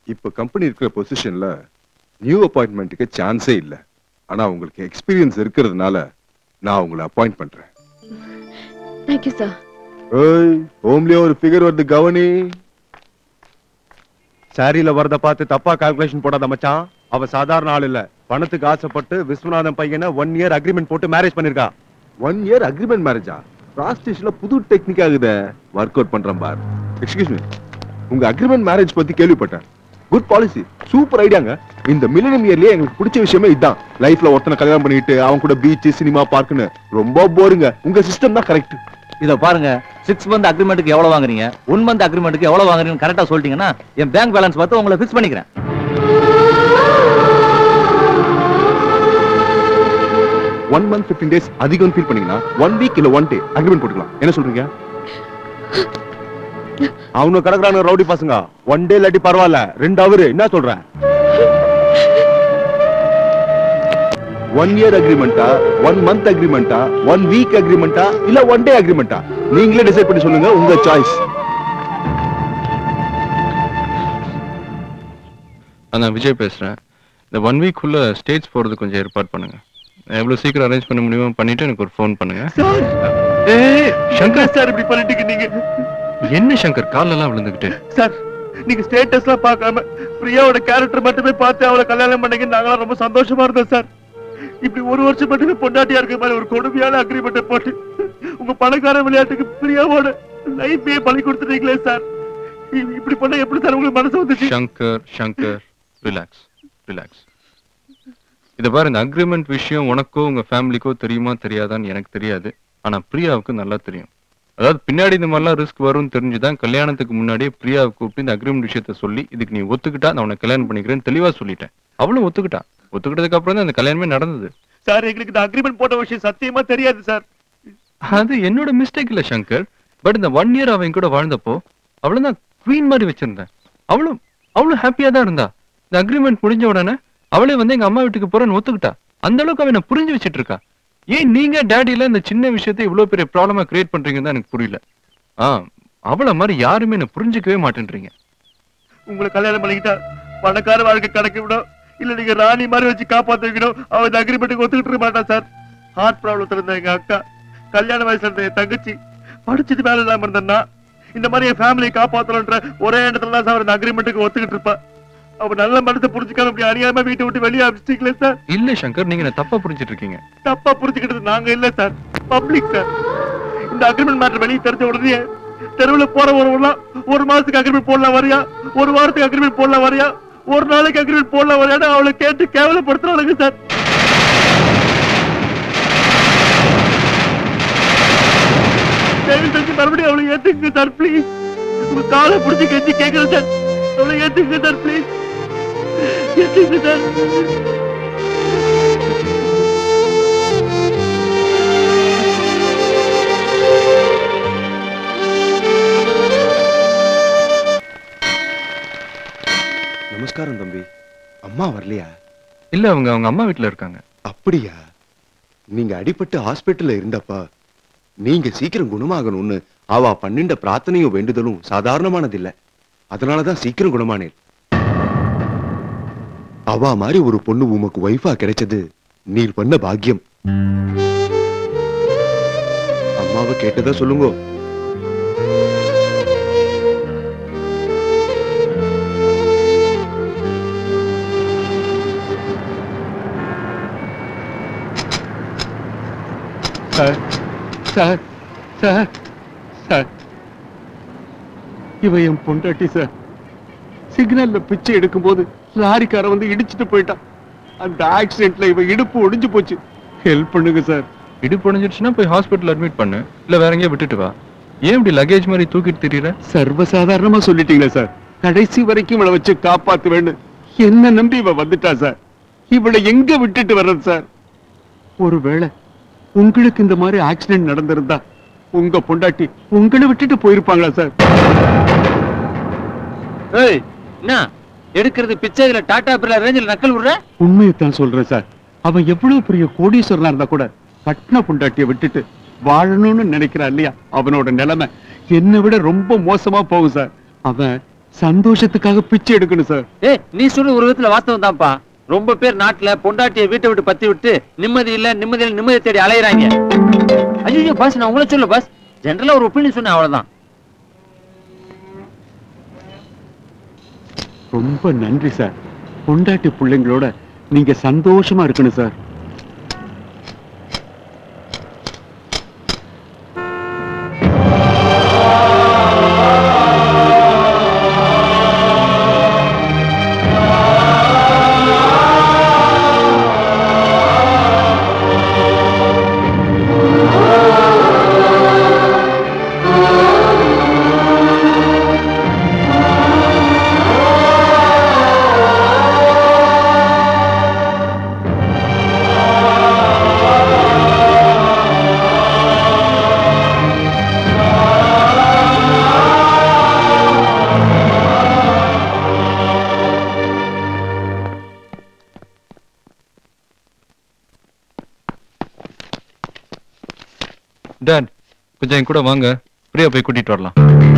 இப்ப கம்பெனி இருக்கிற பொசிஷன்ல நியூ அப்பாயின்மெண்ட்டுக்கு சான்ஸே இல்ல ஆனா உங்களுக்கு எக்ஸ்பீரியன்ஸ் இருக்கிறதுனால நான் உங்களை அப்பாயிண்ட் பண்றேன் தேங்க்யூ சார் ஏய் ஹோம்லயே ஒரு ஃபிகர் வருது கவனி சாரியில வரத பார்த்து தப்பா கால்குலேஷன் போடாத மச்சான் அவ சாதாரண ஆள் இல்ல பணத்துக்கு ஆசைப்பட்டு விஸ்வநாதன் பையனை ஒன் இயர் அக்ரிமெண்ட் போட்டு மேரேஜ் பண்ணிருக்கா ஒன் இயர் அக்ரிமெண்ட் மேரேஜா ப்ராஸ்டியூஷன்ல புது டெக்னிக் ஆகுதே ஒர்க் அவுட் பண்றேன் பார் எக்ஸ்கியூஸ் மீ உங்க அக்ரிமெண்ட் மேரேஜ் பத்தி கேள்விப்பட்டேன் குட் பாலிசி சூப்பர் ஐடியாங்க இந்த மில்லினியம் இயர்லயே எங்களுக்கு பிடிச்ச விஷயமே இதுதான் லைஃப்ல ஒருத்தனை கல்யாணம் பண்ணிட்டு அவன் கூட பீச் சினிமா பார்க்னு ரொம்ப போருங்க உங்க சிஸ்டம் தான் கரெக்ட் இத பாருங்க சிக்ஸ் மந்த் அக்ரிமெண்ட்டுக்கு எவ்வளவு வாங்குறீங்க ஒன் மந்த் அக்ரிமெண்ட்டுக்கு எவ்வளவு வாங்குறீங்கன்னு கரெக்டா சொல்லிட்டீங்கன்னா என் பேங்க் பேலன்ஸ் பார்த்து உங்களை ஃபிக்ஸ் பண்ணிக்கிறேன் ஒன் மந்த் பிப்டீன் டேஸ் அதிகம் ஃபீல் பண்ணீங்கன்னா ஒன் வீக் இல்ல ஒன் டே அக்ரிமெண்ட் போட்டுக்கலாம் என்ன சொல்றீங்க அவனு கிடக்குறானு ரவுடி பசங்க ஒன் டே இல்லாட்டி பரவாயில்ல ரெண்டு அவரு என்ன சொல்ற ஒன் இயர் அக்ரிமெண்டா ஒன் மந்த் அக்ரிமெண்டா ஒன் வீக் அக்ரிமெண்டா இல்ல ஒன் டே அக்ரிமெண்டா நீங்களே டிசைட் பண்ணி சொல்லுங்க உங்க சாய்ஸ் நான் விஜய் பேசுறேன் இந்த ஒன் வீக்குள்ள ஸ்டேஜ் போறது கொஞ்சம் ஏற்பாடு பண்ணுங்க எவ்வளவு சீக்கிரம் அரேஞ்ச் பண்ண முடியுமோ பண்ணிட்டு எனக்கு ஒரு ஃபோன் பண்ணுங்க ஏய், சங்கர் சார் இப்படி பண்ணிட்டீங்க நீங்க என்ன சங்கர் கால்ல எல்லாம் விழுந்துகிட்டு சார் நீங்க ஸ்டேட்டஸ்லாம் பார்க்காம பிரியாவோட கேரக்டர் மட்டுமே பார்த்து அவளை கல்யாணம் பண்ணீங்க நாங்களாம் ரொம்ப சந்தோஷமா இருந்தோம் சார் இப்படி ஒரு வருஷம் மட்டுமே பொண்டாட்டியா இருக்க மாதிரி ஒரு கொடுமையான அக்ரிமெண்ட் போட்டு உங்க பணக்கார விளையாட்டுக்கு பிரியாவோட லைஃபே பழி கொடுத்துட்டீங்களே சார் இ- இப்படி பண்ணா எப்படி சார் உங்களுக்கு மனசு வந்துச்சு சங்கர் சங்கர் ரிலாக்ஸ் ரிலாக்ஸ் இத பாரு இந்த அக்ரிமெண்ட் விஷயம் உனக்கோ உங்க ஃபேமிலிக்கோ தெரியுமா தெரியாதான்னு எனக்கு தெரியாது ஆனா பிரியாவுக்கு நல்லா தெரியும் அதாவது பின்னாடி இந்த மாதிரிலாம் ரிஸ்க் வரும்னு தெரிஞ்சுதான் கல்யாணத்துக்கு முன்னாடியே பிரியாவை கூப்பிட்டு இந்த அக்ரிமெண்ட் விஷயத்த சொல்லி இதுக்கு நீ ஒத்துக்கிட்டா நான் உன்னை கல்யாணம் பண்ணிக்கிறேன்னு தெளிவா சொல்லிட்டேன் அவளும் ஒத்துக்கிட்டா ஒத்துக்கிட்டதுக்கு அப்புறம் தான் அந்த கல்யாணமே நடந்தது சார் எங்களுக்கு இந்த அக்ரிமெண்ட் போட்ட விஷயம் சத்தியமா தெரியாது சார் அது என்னோட மிஸ்டேக் இல்ல சங்கர் பட் இந்த ஒன் இயர் அவன் கூட வாழ்ந்தப்போ அவளை நான் குவீன் மாதிரி வச்சிருந்தேன் அவளும் அவளும் ஹாப்பியா தான் இருந்தா இந்த அக்ரிமெண்ட் முடிஞ்ச உடனே அவளே வந்து எங்க அம்மா வீட்டுக்கு போறேன்னு ஒத்துக்கிட்டா அந்த அளவுக்கு அவன் என்னை புரிஞ்சு வச்சிட்டு இருக்கா ஏன் நீங்க டேடில இந்த சின்ன விஷயத்தை இவ்வளவு பெரிய ப்ராப்ளமா கிரியேட் பண்றீங்கன்னு தான் எனக்கு புரியல ஆ அவள மாதிரி யாருமே என்ன புரிஞ்சுக்கவே மாட்டேன்றீங்க உங்களை கல்யாணம் பண்ணிக்கிட்டா பணக்கார வாழ்க்கை கிடைக்க விடும் இல்ல நீங்க ராணி மாதிரி வச்சு காப்பாத்த வைக்கணும் அவ இந்த அக்ரிமெண்ட்டுக்கு ஒத்துக்கிட்டு இருக்க மாட்டா சார் ஹார்ட் ப்ராப்ளத்துல இருந்த எங்க அக்கா கல்யாண வயசுல இருந்த என் தங்கச்சி படிச்சது வேலை இல்லாம இருந்தேன்னா இந்த மாதிரி என் ஃபேமிலியை காப்பாத்தணும்ன்ற ஒரே இடத்துல தான் சார் இந்த அக்ரிமெண்ட்டுக்கு ஒத்துக்கிட்டு இருப்பா அவ நல்ல மனசை புரிஞ்சுக்காம இப்படி அறியாம வீட்டை விட்டு வெளியே அனுப்பிச்சிட்டீங்களே சார் இல்ல சங்கர் நீங்க என்ன தப்பா புரிஞ்சிட்டு இருக்கீங்க தப்பா புரிஞ்சுக்கிட்டது நாங்க இல்ல சார் பப்ளிக் சார் இந்த அக்ரிமெண்ட் மேட்டர் வெளியே தெரிஞ்ச உடனே தெருவுல போற ஒருவெல்லாம் ஒரு மாசத்துக்கு அக்ரிமெண்ட் போடலாம் வரியா ஒரு வாரத்துக்கு அக்ரிமெண்ட் போடலாம் வரியா ஒரு நாளைக்கு அக்ரிமெண்ட் போடலாம் வரியான்னு அவளை கேட்டு கேவலப்படுத்துறாங்க சார் தயவு செஞ்சு மறுபடியும் அவளை ஏத்துக்குங்க சார் ப்ளீஸ் உங்க காலை பிடிச்சி கெஞ்சி கேட்கறேன் சார் அவளை ஏத்துக்குங்க சார் ப்ளீஸ் ஏத்துக்குங்க சார் நமஸ்காரம் தம்பி அம்மா வரலையா இல்ல அவங்க அவங்க அம்மா வீட்டுல இருக்காங்க அப்படியா நீங்க அடிபட்டு ஹாஸ்பிட்டல்ல இருந்தப்ப நீங்க சீக்கிரம் குணமாகணும்னு அவ பண்ணிண்ட பிரார்த்தனையும் வேண்டுதலும் சாதாரணமானதில்ல அதனாலதான் சீக்கிரம் குணமானேன் அவ மாதிரி ஒரு பொண்ணு உமக்கு வைஃபா கிடைச்சது நீர் பண்ண பாக்கியம் அம்மாவை கேட்டதா சொல்லுங்க சார் சார் சார் சார் இவ என் பொண்டாட்டி சார் சிக்னல்ல பிச்சை எடுக்கும்போது லாரிக்கார வந்து இடிச்சிட்டு போயிட்டான் அந்த ஆக்சிடென்ட்ல இவ இடுப்பு ஒடிஞ்சு போச்சு ஹெல்ப் பண்ணுங்க சார் இடுப்பு உடைஞ்சிடுச்சுன்னா போய் ஹாஸ்பிட்டல் அட்மிட் பண்ணு இல்ல வேற எங்கேயோ விட்டுட்டு வா ஏன் இப்படி லக்கேஜ் மாதிரி தூக்கிட்டு திரியற சர்வசாதாரணமா சொல்லிட்டீங்களே சார் கடைசி வரைக்கும் இவளை வச்சு காப்பாத்துவேன்னு என்ன நம்பி இவ வந்துட்டா சார் இவளை எங்க விட்டுட்டு வர்றது சார் ஒருவேளை உங்களுக்கு இந்த மாதிரி ஆக்சிடென்ட் நடந்திருந்தா உங்க பொண்டாட்டி உங்களை விட்டுட்டு போயிருப்பாங்களா சார் ஏய் என்ன எடுக்கிறது பிச்சை இதுல டாடா பிர்லா ரேஞ்சில் நக்கல் விடுற உண்மையைத்தான் சொல்றேன் சார் அவன் எவ்வளவு பெரிய கோடீஸ்வரனா இருந்தா கூட கட்டின பொண்டாட்டிய விட்டுட்டு வாழணும்னு நினைக்கிறான் இல்லையா அவனோட நிலைமை என்னை விட ரொம்ப மோசமா போகும் சார் அவன் சந்தோஷத்துக்காக பிச்சை எடுக்கணும் சார் ஏய் நீ சொல்ற ஒரு விதத்துல வாஸ்தவம் தான்ப்பா ரொம்ப பேர் நாட்டுல பொண்டாட்டிய வீட்டை விட்டு பத்தி விட்டு நிம்மதி இல்ல நிம்மதி இல்ல நிம்மதி தேடி அலையறாங்க ஐயோ பாஸ் நான் உங்களை சொல்ல பாஸ் ஜெனரலா ஒரு ஒப்பீனியன் சொன்னேன் அவ்வளவுதான் ரொம்ப நன்றி சார் பொண்டாட்டி பிள்ளைங்களோட நீங்க சந்தோஷமா இருக்கணும் சார் டாட் கொஞ்சம் என் கூட வாங்க பிரியா போய் கூட்டிட்டு வரலாம்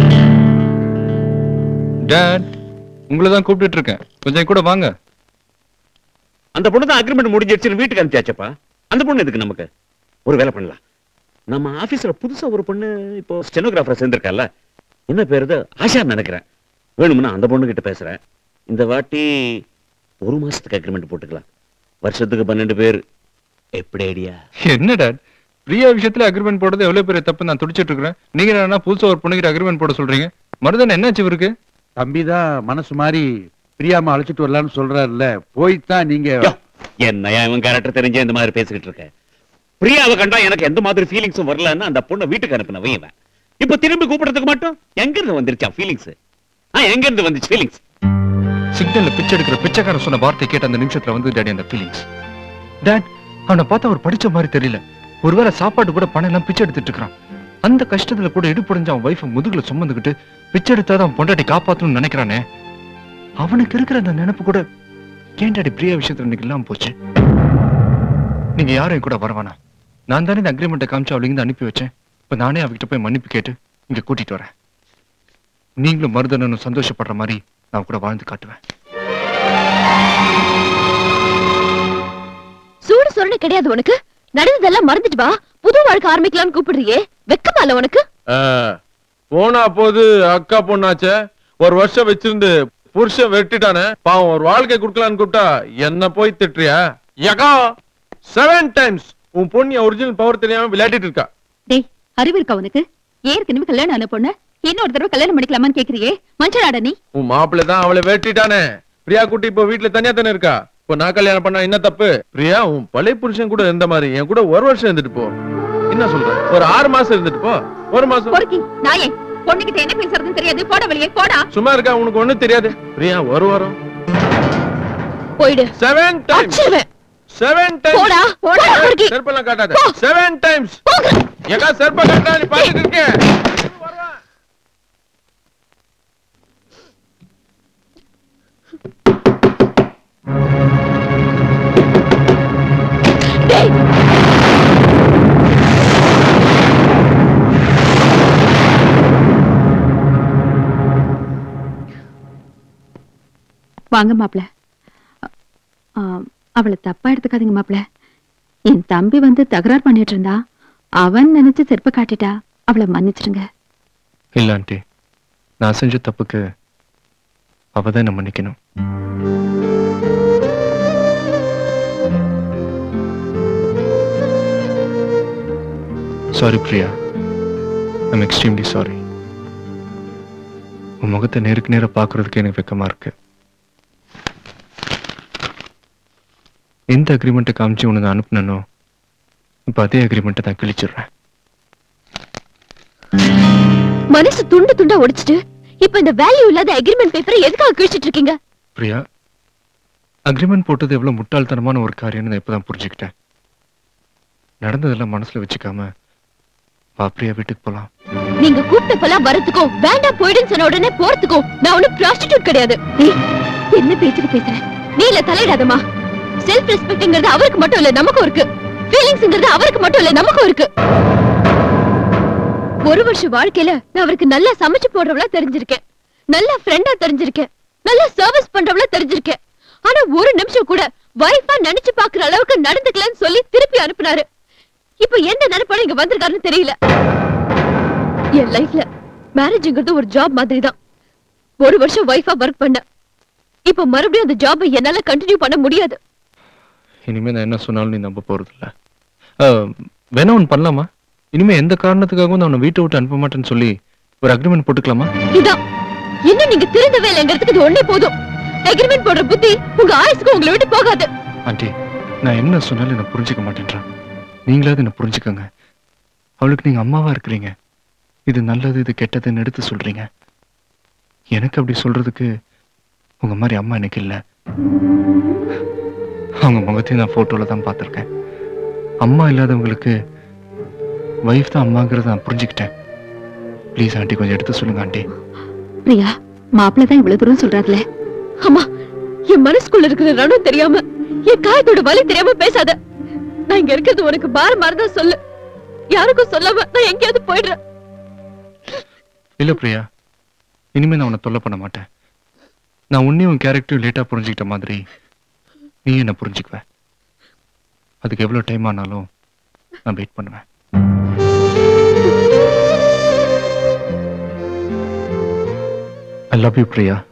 டாட் உங்களை தான் கூப்பிட்டுட்டு இருக்கேன் கொஞ்சம் என் கூட வாங்க அந்த பொண்ணு தான் அக்ரிமெண்ட் முடிஞ்சிருச்சு வீட்டுக்கு அனுப்பிச்சாச்சப்பா அந்த பொண்ணு எதுக்கு நமக்கு ஒரு வேலை பண்ணலாம் நம்ம ஆபீஸ்ல புதுசா ஒரு பொண்ணு இப்போ ஸ்டெனோகிராஃபர் சேர்ந்திருக்கல்ல என்ன பேரு இது? ஆஷா நினைக்கிறேன் வேணும்னா அந்த பொண்ணு கிட்ட பேசுறேன் இந்த வாட்டி ஒரு மாசத்துக்கு அக்ரிமெண்ட் போட்டுக்கலாம் வருஷத்துக்கு பன்னெண்டு பேர் எப்படி ஐடியா என்ன டாட் பிரியா விஷயத்துல அக்ரிமெண்ட் போடுறது எவ்வளவு பெரிய தப்பு நான் துடிச்சிட்டு இருக்கிறேன் நீங்க என்ன புதுசா ஒரு பொண்ணுகிட்ட அக்ரிமெண்ட் போட சொல்றீங்க மருதன் என்னாச்சு இவருக்கு தம்பி தான் மனசு மாதிரி பிரியாம அழைச்சிட்டு வரலாம்னு சொல்றாருல்ல போய்தான் நீங்க என்னையா இவன் கேரக்டர் தெரிஞ்ச இந்த மாதிரி பேசிக்கிட்டு இருக்க பிரியாவை கண்டா எனக்கு எந்த மாதிரி ஃபீலிங்ஸும் வரலன்னு அந்த பொண்ணை வீட்டுக்கு அனுப்பினவன் இவன் இப்ப திரும்பி கூப்பிடுறதுக்கு மட்டும் எங்க இருந்து வந்துருச்சா ஃபீலிங்ஸ் ஆ எங்க இருந்து வந்துச்சு ஃபீலிங்ஸ் சிக்னல்ல பிச்சை எடுக்கிற பிச்சைக்காரன் சொன்ன வார்த்தை கேட்ட அந்த நிமிஷத்துல வந்து டாடி அந்த ஃபீலிங்ஸ் டாட் அவனை பார்த்தா அவர் படிச்ச மாதிரி தெரியல ஒருவேளை சாப்பாடு கூட பணம் எல்லாம் பிச்சை எடுத்துட்டு இருக்கான் அந்த கஷ்டத்துல கூட இடுப்படைஞ்ச அவன் வைஃப் முதுகுல சுமந்துக்கிட்டு பிச்சை எடுத்தாதான் அவன் பொண்டாட்டி காப்பாத்தணும்னு நினைக்கிறானே அவனுக்கு இருக்கிற அந்த நினைப்பு கூட ஏன் டாடி பிரியா விஷயத்துல இன்னைக்கு இல்லாம போச்சு நீங்க யாரும் என் கூட வரவானா நான் தானே இந்த அக்ரிமெண்ட்டை காமிச்சு அவளுங்க இருந்து அனுப்பி வச்சேன் இப்ப நானே அவகிட்ட போய் மன்னிப்பு கேட்டு இங்க கூட்டிட்டு வரேன் நீங்களும் மருதனனும் சந்தோஷப்படுற மாதிரி நான் கூட வாழ்ந்து காட்டுவேன் சூடு சொரணை கிடையாது உனக்கு நடந்ததெல்லாம் மறந்துட்டு வா புது வாழ்க்கை ஆரம்பிக்கலாம்னு கூப்பிடுறியே வெக்கமா இல்ல உனக்கு போனா போது அக்கா பொண்ணாச்சே ஒரு வருஷம் வச்சிருந்து புருஷன் வெட்டிட்டானே பாவம் ஒரு வாழ்க்கை குடுக்கலான்னு கூப்பிட்டா என்ன போய் திட்டுறியா யகா செவன் டைம்ஸ் உன் பொண்ணு ஒரிஜினல் பவர் தெரியாம விளையாடிட்டு இருக்கா டேய் அறிவு இருக்கா உனக்கு ஏற்கனவே கல்யாணம் ஆன பொண்ணு இன்னொரு தடவை கல்யாணம் பண்ணிக்கலாமான்னு கேக்குறியே மஞ்சளாடா நீ உன் மாப்பிள்ளை தான் அவளை வெட்டிட்டானே பிரியா குட்டி இப்போ வீட்டுல தனியா தானே இருக்கா இப்போ நான் கல்யாணம் பண்ணா என்ன தப்பு பிரியா உன் பழைய புருஷன் கூட இருந்த மாதிரி என் கூட ஒரு வருஷம் இருந்துட்டு போ என்ன சொல்ற ஒரு ஆறு மாசம் இருந்துட்டு போ ஒரு மாசம் பொறுக்கி நாயே பொண்ணுகிட்ட என்ன பேசுறதுன்னு தெரியாது போட வெளியே போடா சும்மா இருக்கா உனக்கு ஒண்ணும் தெரியாது பிரியா ஒரு வாரம் போயிடு செவன் டைம்ஸ் அடிச்சிருவேன் செவன் போடா, டைம்ஸ் போடா, பொறுக்கி. செருப்பெல்லாம் காட்டாத போ. செவன் டைம்ஸ் எக்கா செருப்ப காட்டா நீ பாத்துட்டு இருக்கேன் வாங்க மாப்ள அவளை தப்பா எடுத்துக்காதீங்க மாப்ள என் தம்பி வந்து தகராறு பண்ணிட்டு இருந்தா அவன் நினைச்சு செருப்ப காட்டிட்டா அவளை மன்னிச்சிருங்க இல்ல ஆண்டி நான் செஞ்ச தப்புக்கு அவ தான் என்ன மன்னிக்கணும் sorry Priya I'm extremely sorry உன் முகத்தை நேருக்கு நேரா பார்க்கறதுக்கு எனக்கு வெக்கமா இருக்கு எந்த அக்ரிமெண்ட்டை காமிச்சு உனக்கு அனுப்புனனோ இப்ப அதே அக்ரிமெண்ட்டை நான் கிழிச்சிடுறேன் மனசு துண்டு துண்டா உடைச்சிட்டு இப்ப இந்த வேல்யூ இல்லாத அக்ரிமெண்ட் பேப்பரை எதுக்காக கிழிச்சிட்டு இருக்கீங்க பிரியா அக்ரிமெண்ட் போட்டது எவ்வளவு முட்டாள்தனமான ஒரு காரியம்னு நான் இப்பதான் புரிஞ்சுக்கிட்டேன் நடந்ததெல்லாம் மனசுல வச்சுக்காம வா பிரியா வீட்டுக்கு போலாம் நீங்க கூப்பிட்டப்பெல்லாம் வரதுக்கும் வேண்டாம் போயிடுன்னு சொன்ன உடனே போறதுக்கும் நான் ஒண்ணும் ப்ராஸ்டிடியூட் கிடையாது ஏய், என்ன பேச்சுக்கு பேசுற நீ இல்ல தலையிடாதமா செல்ஃப் ரெஸ்பெக்ட்ங்கிறது அவருக்கு மட்டும் இல்ல நமக்கும் இருக்கு ஃபீலிங்ஸ்ங்கிறது அவருக்கு மட்டும் இல்ல நமக்கும் இருக்கு ஒரு வருஷம் வாழ்க்கையில நான் அவருக்கு நல்லா சமைச்சு போடுறவளா தெரிஞ்சிருக்கேன் நல்ல ஃப்ரெண்டா தெரிஞ்சிருக்கேன் நல்ல சர்வீஸ் பண்றவள தெரிஞ்சிருக்கேன் ஆனா ஒரு நிமிஷம் கூட வைஃபா நினைச்சு பாக்குற அளவுக்கு நடந்துக்கலன்னு சொல்லி திருப்பி அனுப்புனாரு இப்ப எந்த நினைப்போட இங்க வந்திருக்காருன்னு தெரியல என் லைஃப்ல மேரேஜ்ங்கிறது ஒரு ஜாப் மாதிரி தான் ஒரு வருஷம் வைஃபா ஒர்க் பண்ண இப்ப மறுபடியும் அந்த ஜாபை என்னால கண்டினியூ பண்ண முடியாது இனிமே நான் என்ன சொன்னாலும் நீ நம்ப போறது இல்ல அஹ், வேணா ஒன்று பண்ணலாமா இனிமே எந்த காரணத்துக்காகவும் நான் உன்னை வீட்டை விட்டு அனுப்ப மாட்டேன்னு சொல்லி ஒரு அக்ரிமெண்ட் போட்டுக்கலாமா இதான் இன்னும் நீங்க திருந்தவே இல்லைங்கிறதுக்கு இது ஒண்ணே போதும் அக்ரிமெண்ட் போடுற புத்தி உங்க ஆயுசுக்கு உங்களை விட்டு போகாது ஆண்டி நான் என்ன சொன்னாலும் என்ன புரிஞ்சுக்க மாட்டேன்றான் நீங்களாவது என்ன புரிஞ்சுக்கோங்க அவளுக்கு நீங்க அம்மாவா இருக்கிறீங்க இது நல்லது இது கெட்டதுன்னு எடுத்து சொல்றீங்க எனக்கு அப்படி சொல்றதுக்கு உங்க மாதிரி அம்மா எனக்கு இல்ல அவங்க முகத்தையும் நான் போட்டோல தான் பார்த்திருக்கேன் அம்மா இல்லாதவங்களுக்கு வைஃப் தான் அம்மாங்கிறத நான் புரிஞ்சுக்கிட்டேன் ப்ளீஸ் ஆண்டி கொஞ்சம் எடுத்து சொல்லுங்க ஆண்டி பிரியா மாப்பிள்ளை தான் இவ்வளவு தூரம் சொல்றாருல அம்மா என் மனசுக்குள்ள இருக்கிற ரணம் தெரியாம என் காயத்தோட வலி தெரியாம பேசாத நான் இங்க இருக்கிறது உனக்கு பாரமா இருந்தா சொல்லு யாருக்கும் சொல்லாம நான் எங்கேயாவது போயிடுறேன் இல்ல பிரியா இனிமே நான் உன்னை தொல்லை பண்ண மாட்டேன் நான் உன்னையும் உன் கேரக்டரும் லேட்டா புரிஞ்சுக்கிட்ட மாதிரி நீ என்ன புரிஞ்சுக்குவ அதுக்கு எவ்வளவு டைம் ஆனாலும் நான் வெயிட் பண்ணுவேன் ஐ லவ் யூ பிரியா